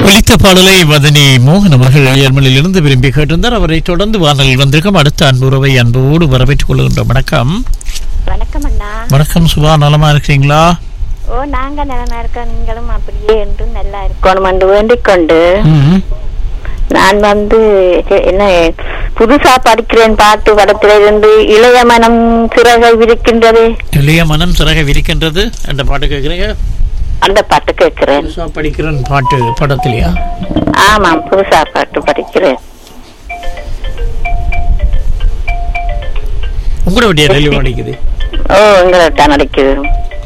ஒலித்த பாடலை வதனி மோகன் அவர்கள் ஏர்மலில் இருந்து விரும்பி கேட்டிருந்தார் அவரை தொடர்ந்து வானலில் வந்திருக்கும் அடுத்த அன்புறவை அன்போடு வரவேற்றுக் கொள்கின்றோம் வணக்கம் வணக்கம் அண்ணா வணக்கம் சுபா நலமா இருக்கிறீங்களா ஓ நாங்க நல்லா இருக்கோம் நீங்களும் அப்படியே என்று நல்லா இருக்கணும் என்று வேண்டிக் கொண்டு ம். நான் வந்து எ- என்ன புதுசா படிக்கிறேன் பாட்டு படத்துல இருந்து இளைய மனம் சிறகை விரிக்கின்றது இளைய மனம் சிறக விரிக்கின்றது என்ற பாட்டு கேட்குறீங்க அந்த பாட்டு கேட்கிறேன் புதுசா படிக்கிறேன் பாட்டு படத்திலையா ஆமாம் புதுசா பாட்டு படிக்கிறேன் உங்களோட வட்டியா தெளிவா அடிக்குது ஓ எங்கள்கிட்ட நடிக்குது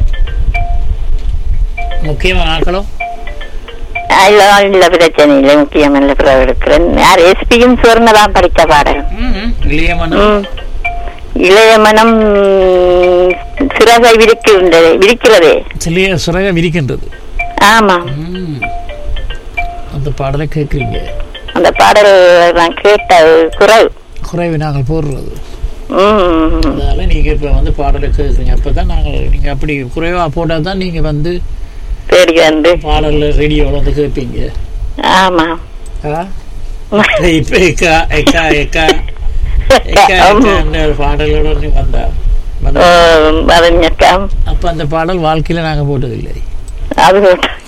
முக்கியமான ஆட்களும் இல்ல இல்ல பிரச்சனை இல்லை முக்கியம் இல்ல பிறகு எடுக்கிறேன் யார் எஸ்பியும் சுவர்ணதான் படித்த பாடல் ம். இளைய மனம் ம். இளைய மனம் சிறகை விரிக்கின்றது விரிக்கிறதே சிலைய சிறக விரிக்கின்றது ஆமா ம். அந்த பாடலை கேட்குறீங்க அந்த பாடல் நான் கேட்ட குரல் குறைவு நாங்கள் போடுறது ம். அதனால நீங்க இப்ப வந்து பாடலை கேட்குறீங்க அப்பதான் நாங்கள் நீங்க அப்படி குறைவா போட்டால் தான் நீங்க வந்து தேடி வந்து பாடல்ல ரேடியோவில் வந்து கேட்பீங்க ஆமா ஆ? இப்ப எக்கா எக்கா எக்கா எக்கா எக்கான்ற ஒரு பாடலோட நீ வந்தா வந்தா. வதஞ்சக்கம் அப்ப அந்த பாடல் வாழ்க்கையில நாங்க போட்டதில்லை அது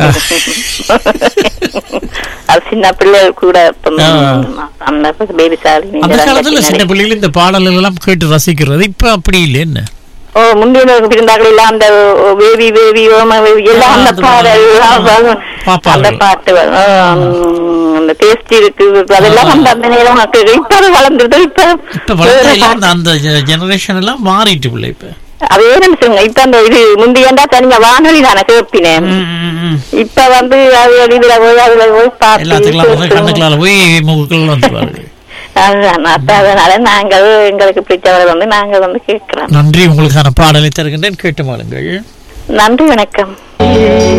அது சின்ன பிள்ளைகள் கூட இப்ப ஆ. அந்த பேபி சார் அந்த காலத்துல சின்ன பிள்ளைகள் இந்த பாடல்கள் எல்லாம் கேட்டு ரசிக்கிறது இப்ப அப்படி இல்லை என்ன ஓ முந்தின இருந்தார்கள் எல்லாம் அந்த பேபி பேபி ஓம பேபி எல்லாம் அந்த அந்த பாடல் எல்லாம் வரும். பாப்பார்கள். அந்த பாட்டு வரும். ஆ, ம், அந்த டேஸ்ட் இருக்கு அதெல்லாம் அந்த அந்த நேரம் மக்கள் இப்ப அது வளர்ந்துருது இப்ப இப்ப வளர்ந்த எல்லாம் அந்த- அந்த ஜெனரேஷன் எல்லாம் மாறிட்டு பிள்ளை இப்ப அதே நினைச்சுங்க இப்ப அந்த இது முந்தியண்டா தனிங்க வானொலி தானே கேட்பினேன் ம், ம், ம். இப்ப வந்து அது இதுல போய் அதுல போய் எல்லாத்துக்கெல்லாம் வந்து பார்த்து கண்ணுக்களால போய் மூக்குகள் வந்துருவாரு அதுதான் அப்ப அதனால நாங்கள் எங்களுக்கு பிடிச்சவரை வந்து நாங்க வந்து கேட்கிறோம் நன்றி உங்களுக்கான பாடலை தருகின்றேன் கேட்டு மாடுங்கள் நன்றி வணக்கம்